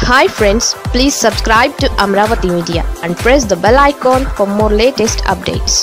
hi friends please subscribe to Amaravati media and press the bell icon for more latest updates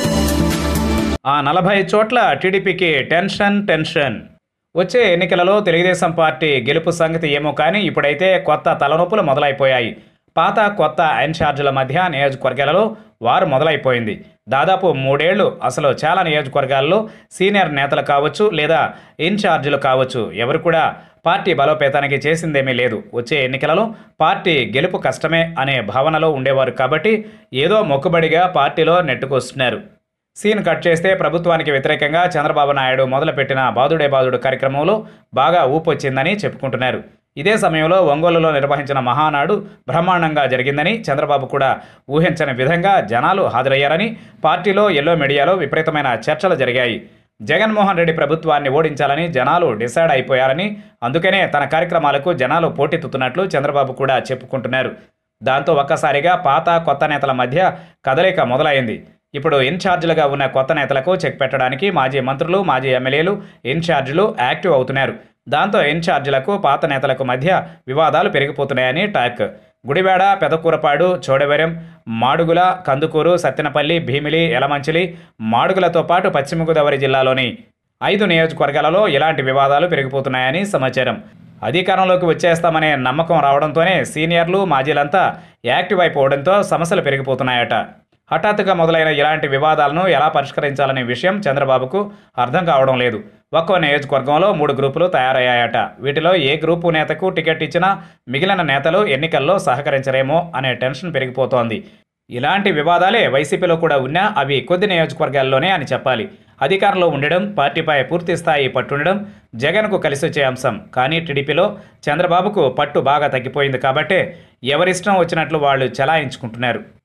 ఆ నలభై చోట్ల టీడీపీకి tension tension వచ్చే ఎన్నికలలో తెలుగుదేశం పార్టీ గెలుపు సంగతి ఏమో కానీ ఇప్పుడైతే కొత్త తలనొప్పులు మొదలైపోయాయి పాత కొత్త ఇన్ఛార్జీల మధ్య నియోజకవర్గాలలో వారు మొదలైపోయింది దాదాపు మూడేళ్లు అసలు చాలా నియోజకవర్గాల్లో సీనియర్ నేతలు కావచ్చు లేదా ఇన్ఛార్జీలు కావచ్చు ఎవరు కూడా పార్టీ బలోపేతానికి చేసిందేమీ లేదు వచ్చే ఎన్నికలలో పార్టీ గెలుపు కష్టమే అనే భావనలో ఉండేవారు కాబట్టి ఏదో మొక్కుబడిగా పార్టీలో నెట్టుకొస్తున్నారు సీన్ కట్ చేస్తే ప్రభుత్వానికి వ్యతిరేకంగా చంద్రబాబు నాయుడు మొదలుపెట్టిన బాదుడే బాదుడు కార్యక్రమంలో బాగా ఊపొచ్చిందని చెప్పుకుంటున్నారు ఇదే సమయంలో ఒంగోలులో నిర్వహించిన మహానాడు బ్రహ్మాండంగా జరిగిందని చంద్రబాబు కూడా ఊహించని విధంగా జనాలు హాజరయ్యారని పార్టీలో ఎల్లో మీడియాలో విపరీతమైన చర్చలు జరిగాయి జగన్మోహన్ రెడ్డి ప్రభుత్వాన్ని ఓడించాలని జనాలు డిసైడ్ అయిపోయారని అందుకనే తన కార్యక్రమాలకు జనాలు పోటెత్తుతున్నట్లు చంద్రబాబు కూడా చెప్పుకుంటున్నారు దాంతో ఒక్కసారిగా పాత కొత్త నేతల మధ్య కదలిక మొదలైంది ఇప్పుడు ఇన్ఛార్జీలుగా ఉన్న కొత్త నేతలకు చెక్ పెట్టడానికి మాజీ మంత్రులు మాజీ ఎమ్మెల్యేలు ఇన్ఛార్జీలు యాక్టివ్ అవుతున్నారు దాంతో ఇన్ఛార్జీలకు పాత నేతలకు మధ్య వివాదాలు పెరిగిపోతున్నాయని టాక్ గుడివాడ పెదకూరపాడు చోడవరం మాడుగుల కందుకూరు సత్తెనపల్లి భీమిలి యలమంచిలి మాడుగులతో పాటు పశ్చిమ గోదావరి జిల్లాలోని ఐదు నియోజకవర్గాలలో ఇలాంటి వివాదాలు పెరిగిపోతున్నాయని సమాచారం అధికారంలోకి వచ్చేస్తామనే నమ్మకం రావడంతోనే సీనియర్లు మాజీలంతా యాక్టివ్ అయిపోవడంతో సమస్యలు పెరిగిపోతున్నాయట హఠాత్తుగా మొదలైన ఇలాంటి వివాదాలను ఎలా పరిష్కరించాలనే విషయం చంద్రబాబుకు అర్థం కావడం లేదు ఒక్కో నియోజకవర్గంలో మూడు గ్రూపులు తయారయ్యాయట వీటిలో ఏ గ్రూపు నేతకు టికెట్ ఇచ్చినా మిగిలిన నేతలు ఎన్నికల్లో సహకరించరేమో అనే టెన్షన్ పెరిగిపోతోంది ఇలాంటి వివాదాలే వైసీపీలో కూడా ఉన్నా అవి కొద్ది నియోజకవర్గాల్లోనే అని చెప్పాలి అధికారంలో ఉండడం పార్టీపై పూర్తి స్థాయి పట్టుండడం జగన్కు కలిసి వచ్చే అంశం కానీ టీడీపీలో చంద్రబాబుకు పట్టు బాగా తగ్గిపోయింది కాబట్టే ఎవరిష్టం వచ్చినట్లు వాళ్ళు చలాయించుకుంటున్నారు